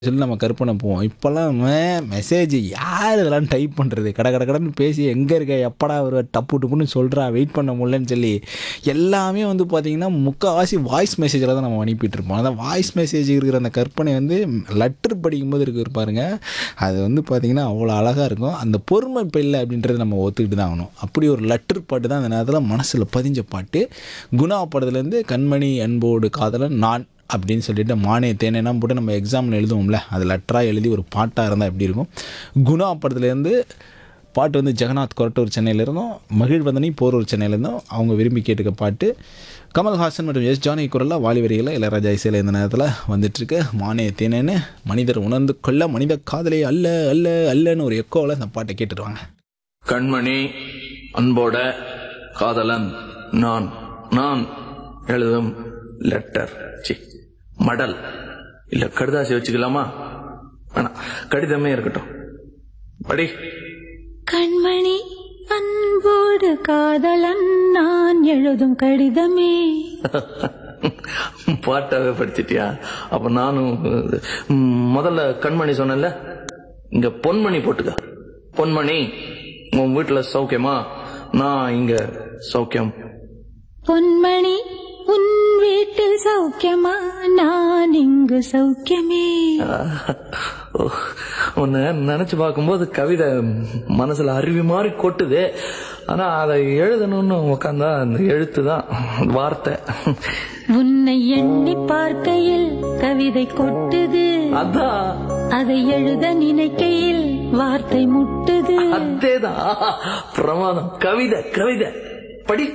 சொல்லி நம்ம கற்பனை போவோம் இப்போல்லாம் மெசேஜ் யார் இதெல்லாம் டைப் பண்ணுறது கட கட கடன்னு பேசி எங்கே இருக்க எப்படா வருவ டப்பு டப்புன்னு சொல்கிறா வெயிட் பண்ண முடியலன்னு சொல்லி எல்லாமே வந்து பார்த்திங்கன்னா முக்கால்வாசி வாய்ஸ் மெசேஜில் தான் நம்ம அனுப்பிட்டு இருப்போம் அந்த வாய்ஸ் மெசேஜ் இருக்கிற அந்த கற்பனை வந்து லெட்டர் படிக்கும்போது இருக்கு பாருங்க அது வந்து பார்த்திங்கன்னா அவ்வளோ அழகாக இருக்கும் அந்த பொறுமை இப்போ இல்லை அப்படின்றத நம்ம ஒத்துக்கிட்டு தான் ஆகணும் அப்படி ஒரு லெட்டர் பாட்டு தான் அந்த நேரத்தில் மனசில் பதிஞ்ச பாட்டு குணா படத்துலேருந்து கண்மணி அன்போடு காதலன் நான் அப்படின்னு சொல்லிட்டு மானே தேனேனா போட்டு நம்ம எக்ஸாமில் எழுதுவோம்ல அது லெட்டராக எழுதி ஒரு பாட்டாக இருந்தால் எப்படி இருக்கும் குணா படத்துலேருந்து பாட்டு வந்து ஜெகநாத் கொரட்டூர் சென்னையிலேருந்தும் மகிழ்வதனி போரூர் சென்னையிலேருந்தும் அவங்க விரும்பி கேட்டுக்க பாட்டு கமல்ஹாசன் மற்றும் எஸ் ஜானகி குரலில் வாலி வரிகளில் இளையராஜா இசையில் இந்த நேரத்தில் வந்துட்டுருக்கு மானே தேனேன்னு மனிதர் உணர்ந்து கொள்ள மனித காதலே அல்ல அல்ல அல்லன்னு ஒரு எக்கோவில் இந்த பாட்டை கேட்டுருவாங்க கண்மணி அன்போட காதலன் நான் நான் எழுதும் லெட்டர் சி மடல் இல்ல கடுதாசி வச்சுக்கலாமா வேணாம் கடிதமே இருக்கட்டும் படி கண்மணி அன்போடு காதலன் நான் எழுதும் கடிதமே பாட்டாவே படிச்சிட்டியா அப்ப நானும் ம், முதல்ல கண்மணி சொன்னேன்ல இங்க பொன்மணி போட்டுக்க பொன்மணி உன் வீட்டுல சௌக்கியமா நான் இங்க சௌக்கியம் பொன்மணி உன் வீட்டில் சௌக்கியமா நான் இங்கு சௌக்கியமே ஓ, உன்னை நினைச்சு பார்க்கும்போது கவிதை மனசுல அருவி மாதிரி கொட்டுது ஆனா அதை எழுதணும்னு உக்காந்தா அந்த எழுத்து தான் வார்த்தை உன்னை எண்ணி பார்க்கையில் கவிதை கொட்டுது அதான் அதை எழுத நினைக்கையில் வார்த்தை முட்டுது அதேதான் பிரமாதம் கவிதை கவிதை படி